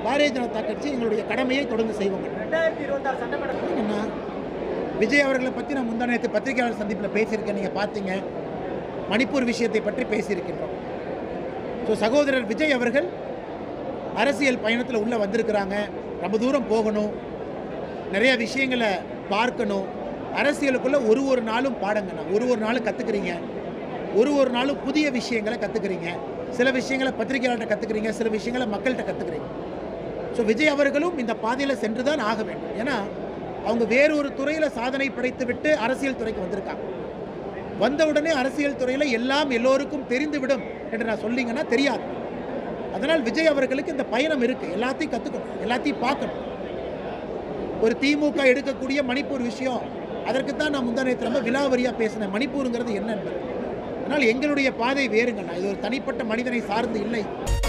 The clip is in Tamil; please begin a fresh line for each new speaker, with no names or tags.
பாரதிய ஜனதா கட்சி எங்களுடைய கடமையை தொடர்ந்து செய்வோம்
ரெண்டாயிரத்தி இருபத்தாறு சட்டமன்ற
என்ன விஜய் அவர்களை பற்றி நான் முந்தா நேற்று பத்திரிகையாளர் சந்திப்பில் பேசியிருக்கேன் நீங்கள் பார்த்தீங்க மணிப்பூர் விஷயத்தை பற்றி பேசியிருக்கின்றோம் ஸோ சகோதரர் விஜய் அவர்கள் அரசியல் பயணத்தில் உள்ளே வந்திருக்கிறாங்க ரொம்ப தூரம் போகணும் நிறைய விஷயங்களை பார்க்கணும் அரசியலுக்குள்ளே ஒரு ஒரு நாளும் பாடங்கண்ணா ஒரு ஒரு நாளும் கற்றுக்குறீங்க ஒரு ஒரு நாளும் புதிய விஷயங்களை கற்றுக்குறீங்க சில விஷயங்களை பத்திரிகையாளர்கிட்ட கற்றுக்குறீங்க சில விஷயங்களை மக்கள்கிட்ட கற்றுக்குறீங்க ஸோ விஜய் அவர்களும் இந்த பாதையில் சென்று தான் ஆக வேண்டும் ஏன்னா அவங்க வேறொரு துறையில் சாதனை படைத்து விட்டு அரசியல் துறைக்கு வந்திருக்காங்க வந்த உடனே அரசியல் துறையில் எல்லாம் எல்லோருக்கும் தெரிந்துவிடும் என்று நான் சொல்லிங்கன்னா தெரியாது அதனால் விஜய் அவர்களுக்கு இந்த பயணம் இருக்குது எல்லாத்தையும் கற்றுக்கணும் எல்லாத்தையும் பார்க்கணும் ஒரு திமுக எடுக்கக்கூடிய மணிப்பூர் விஷயம் அதற்கு தான் நான் முந்தானயத்தில் ரொம்ப விலாவரியாக பேசினேன் மணிப்பூருங்கிறது என்ன என்பது அதனால் எங்களுடைய பாதை வேறுங்கண்ணா இது ஒரு தனிப்பட்ட மனிதனை சார்ந்து இல்லை